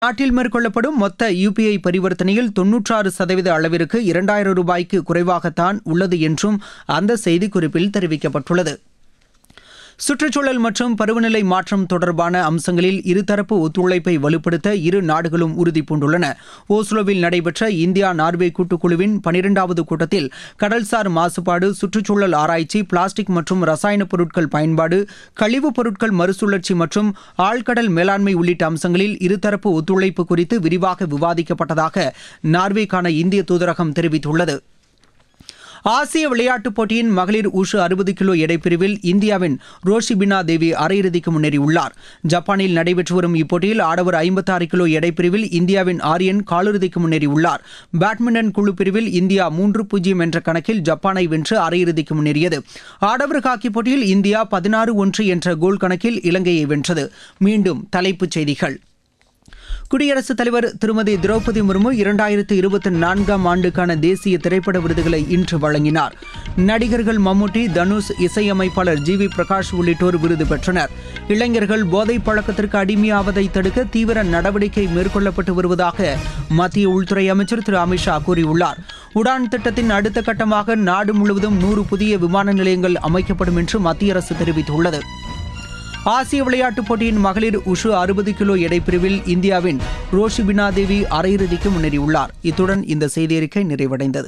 நாட்டில் மேற்கொள்ளப்படும் மொத்த யுபிஐ பரிவர்த்தனையில் தொன்னூற்றாறு சதவீத அளவிற்கு இரண்டாயிரம் ரூபாய்க்கு குறைவாகத்தான் உள்ளது என்றும் அந்த செய்திக்குறிப்பில் தெரிவிக்கப்பட்டுள்ளது சுற்றுச்சூழல் மற்றும் பருவநிலை மாற்றம் தொடர்பான அம்சங்களில் இருதரப்பு ஒத்துழைப்பை வலுப்படுத்த இரு நாடுகளும் உறுதி பூண்டுள்ளன ஓஸ்லோவில் நடைபெற்ற இந்தியா நார்வே கூட்டுக்குழுவின் பனிரெண்டாவது கூட்டத்தில் கடல்சார் மாசுபாடு சுற்றுச்சூழல் ஆராய்ச்சி பிளாஸ்டிக் மற்றும் ரசாயன பொருட்கள் பயன்பாடு கழிவுப் பொருட்கள் மறுசுழற்சி மற்றும் ஆழ்கடல் மேலாண்மை உள்ளிட்ட அம்சங்களில் இருதரப்பு ஒத்துழைப்பு குறித்து விரிவாக விவாதிக்கப்பட்டதாக நார்வேக்கான இந்திய தூதரகம் தெரிவித்துள்ளது ஆசிய விளையாட்டுப் போட்டியின் மகளிர் உஷு அறுபது கிலோ எடைப்பிரிவில் இந்தியாவின் ரோஷிபினா தேவி அரையிறுதிக்கு முன்னேறியுள்ளார் ஜப்பானில் நடைபெற்று வரும் இப்போட்டியில் ஆடவர் ஐம்பத்தாறு கிலோ எடைப்பிரிவில் இந்தியாவின் ஆரியன் காலிறுதிக்கு முன்னேறியுள்ளார் பேட்மிண்டன் குழு பிரிவில் இந்தியா மூன்று பூஜ்ஜியம் என்ற கணக்கில் ஜப்பானை வென்று அரையிறுதிக்கு முன்னேறியது ஆடவர் ஹாக்கி போட்டியில் இந்தியா பதினாறு ஒன்று என்ற கோல் கணக்கில் இலங்கையை வென்றது மீண்டும் தலைப்புச் செய்திகள் குடியரசுத் தலைவர் திருமதி திரௌபதி முர்மு இரண்டாயிரத்து இருபத்தி நான்காம் ஆண்டுக்கான தேசிய திரைப்பட விருதுகளை இன்று வழங்கினார் நடிகர்கள் மம்முட்டி தனுஷ் இசையமைப்பாளர் ஜி வி பிரகாஷ் உள்ளிட்டோர் விருது பெற்றனர் இளைஞர்கள் போதைப் பழக்கத்திற்கு அடிமையாவதை தடுக்க தீவிர நடவடிக்கை மேற்கொள்ளப்பட்டு வருவதாக மத்திய உள்துறை அமைச்சர் திரு அமித்ஷா கூறியுள்ளார் உடான் திட்டத்தின் அடுத்த கட்டமாக நாடு முழுவதும் நூறு புதிய விமான நிலையங்கள் அமைக்கப்படும் என்று மத்திய அரசு தெரிவித்துள்ளது ஆசிய விளையாட்டுப் போட்டியின் மகளிர் உஷு அறுபது கிலோ எடைப்பிரிவில் இந்தியாவின் ரோஷிபினா தேவி அரையிறுதிக்கு முன்னேறியுள்ளார் இத்துடன் இந்த செய்தியறிக்கை நிறைவடைந்தது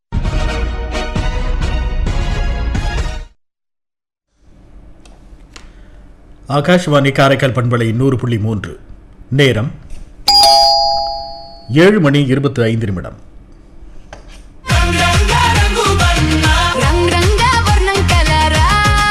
ஆகாஷ்வாணி காரைக்கால் பண்பலை நூறு புள்ளி மூன்று நேரம் ஏழு மணி இருபத்தி ஐந்து நிமிடம் రంగ్ రంగ వర్ణం కలరా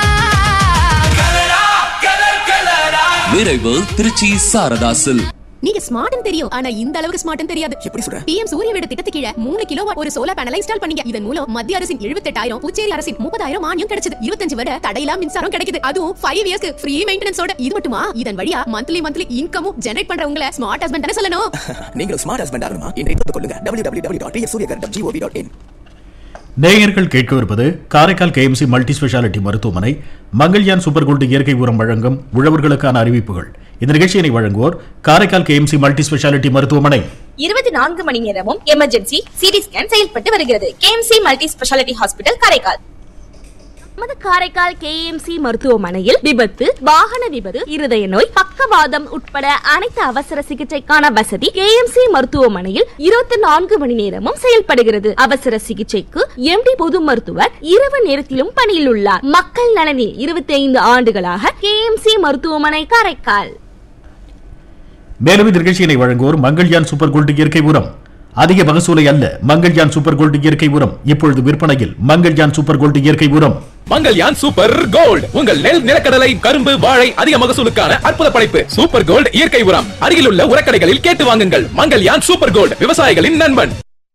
நிறைவு திருச்சி சாரதாசில் நீங்க ஸ்மார்ட்னு தெரியும் ஆனா இந்த அளவுக்கு ஸ்மார்ட்னு தெரியாது எப்படி சொல்ற பிஎம் சூரிய வீடு திட்டத்து கீழ மூணு கிலோ ஒரு சோலார் பேனலை இன்ஸ்டால் பண்ணீங்க இதன் மூலம் மத்திய அரசின் எழுபத்தெட்டாயிரம் புச்சேரி அரசின் முப்பதாயிரம் மானியம் கிடைச்சது இருபத்தஞ்சு வரை தடையில்லா மின்சாரம் கிடைக்குது அதுவும் ஃபைவ் இயர்ஸ்க்கு ஃப்ரீ மெயின்டெனன்ஸோட இது மட்டுமா இதன் வழியா மந்த்லி மந்த்லி இன்கமும் ஜெனரேட் பண்றவங்கள ஸ்மார்ட் ஹஸ்பண்ட் தானே சொல்லணும் நீங்கள் ஸ்மார்ட் ஹஸ்பண்ட் ஆகணுமா இன்றைய தொடர்பு கொள்ளுங்க W W W dot Suryaghar dot G O V dot in நேயர்கள் கேட்கவிருப்பது காரைக்கால் கேஎம்சி மல்டி ஸ்பெஷாலிட்டி மருத்துவமனை மங்கள்யான் சூப்பர் கோல்டு இயற்கை உரம் வழங்கும் உழவர்களுக்கான அறிவிப்புகள் இந்த நிகழ்ச்சியினை வழங்குவோர் காரைக்கால் கேஎம்சி மல்டி ஸ்பெஷாலிட்டி மருத்துவமனை இருபத்தி நான்கு மணி நேரமும் எமர்ஜென்சி சிடி ஸ்கேன் செயல்பட்டு வருகிறது KMC multi speciality hospital Karaikal நமது காரைக்கால் கேஎம்சி மருத்துவமனையில் விபத்து வாகன விபத்து இருதய நோய் பக்கவாதம் உட்பட அனைத்து அவசர சிகிச்சைக்கான வசதி கேஎம்சி மருத்துவமனையில் இருபத்தி நான்கு மணி நேரமும் செயல்படுகிறது அவசர சிகிச்சைக்கு எம்டி பொது மருத்துவர் இரவு நேரத்திலும் பணியில் உள்ளார் மக்கள் நலனில் இருபத்தி ஐந்து ஆண்டுகளாக கேஎம்சி மருத்துவமனை காரைக்கால் மேலும் இந்த நிகழ்ச்சியினை வழங்குவோர் மங்கள்யான் சூப்பர் கோல்டு இயற்கை உரம் அதிக மகசூலை அல்ல மங்கள்யான் சூப்பர் கோல்டு இயற்கை உரம் இப்பொழுது விற்பனையில் மங்கள்யான் சூப்பர் கோல்டு இயற்கை உரம் மங்கல்யான் சூப்பர் கோல்ட் உங்கள் நெல் நிலக்கடலை கரும்பு வாழை அதிக மகசூலுக்கான அற்புத படைப்பு சூப்பர் கோல்ட் இயற்கை உரம் அருகிலுள்ள உரக்கடைகளில் கேட்டு வாங்குங்கள் மங்கல்யான் சூப்பர் கோல்ட் விவசாயிகளின் நண்பன்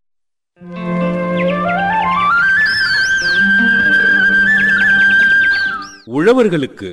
உழவர்களுக்கு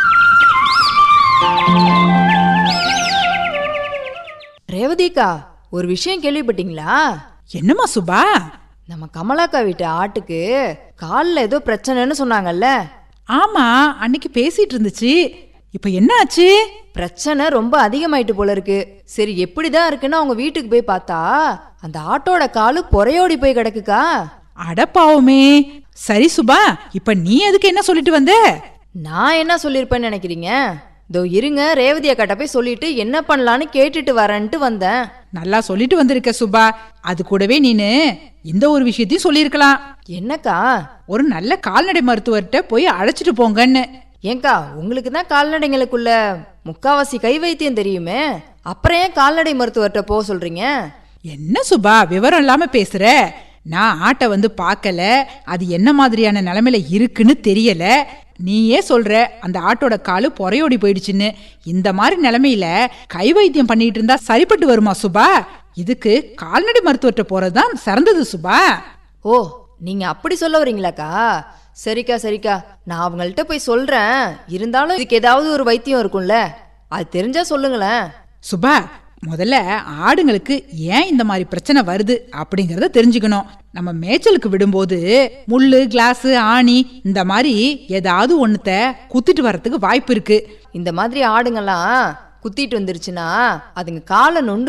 ரேவதிக்கா ஒரு விஷயம் கேள்விப்பட்டீங்களா என்னம்மா சுபா நம்ம கமலாக்கா வீட்டு ஆட்டுக்கு காலில் ஏதோ பிரச்சனைன்னு சொன்னாங்கல்ல ஆமா அன்னைக்கு பேசிட்டு இருந்துச்சு இப்ப என்ன ஆச்சு பிரச்சனை ரொம்ப அதிகமாயிட்டு போல இருக்கு சரி எப்படிதான் இருக்குன்னு அவங்க வீட்டுக்கு போய் பார்த்தா அந்த ஆட்டோட காலு பொறையோடி போய் கிடக்குக்கா அடப்பாவுமே சரி சுபா இப்ப நீ அதுக்கு என்ன சொல்லிட்டு வந்த நான் என்ன சொல்லியிருப்பேன்னு நினைக்கிறீங்க இதோ இருங்க ரேவதி அக்காட்ட போய் சொல்லிட்டு என்ன பண்ணலான்னு கேட்டுட்டு வரேன்ட்டு வந்தேன் நல்லா சொல்லிட்டு வந்திருக்க சுபா அது கூடவே நீனு இந்த ஒரு விஷயத்தையும் சொல்லியிருக்கலாம் என்னக்கா ஒரு நல்ல கால்நடை மருத்துவர்கிட்ட போய் அழைச்சிட்டு போங்கன்னு ஏங்கா உங்களுக்கு தான் கால்நடைங்களுக்குள்ள முக்காவாசி கை வைத்தியம் தெரியுமே அப்புறம் ஏன் கால்நடை மருத்துவர்கிட்ட போக சொல்றீங்க என்ன சுபா விவரம் இல்லாம பேசுற நான் ஆட்டை வந்து பார்க்கல அது என்ன மாதிரியான நிலைமையில இருக்குன்னு தெரியல நீயே சொல்ற அந்த ஆட்டோட காலு பொறையோடி போயிடுச்சுன்னு இந்த மாதிரி நிலைமையில கை வைத்தியம் பண்ணிட்டு இருந்தா சரிப்பட்டு வருமா சுபா இதுக்கு கால்நடை மருத்துவர்கிட்ட போறதுதான் சிறந்தது சுபா ஓ நீங்க அப்படி சொல்ல வரீங்களாக்கா சரிக்கா சரிக்கா நான் அவங்கள்ட்ட போய் சொல்றேன் இருந்தாலும் இதுக்கு ஏதாவது ஒரு வைத்தியம் இருக்கும்ல அது தெரிஞ்சா சொல்லுங்களேன் சுபா முதல்ல ஆடுங்களுக்கு ஏன் இந்த மாதிரி பிரச்சனை வருது அப்படிங்கறத தெரிஞ்சுக்கணும் நம்ம மேய்ச்சலுக்கு விடும்போது முள்ளு கிளாஸ் ஆணி இந்த மாதிரி ஏதாவது ஒண்ணுத்த குத்திட்டு வர்றதுக்கு வாய்ப்பு இருக்கு இந்த மாதிரி ஆடுங்கெல்லாம் குத்திட்டு வந்துருச்சுன்னா அதுங்க காலை நொண்டு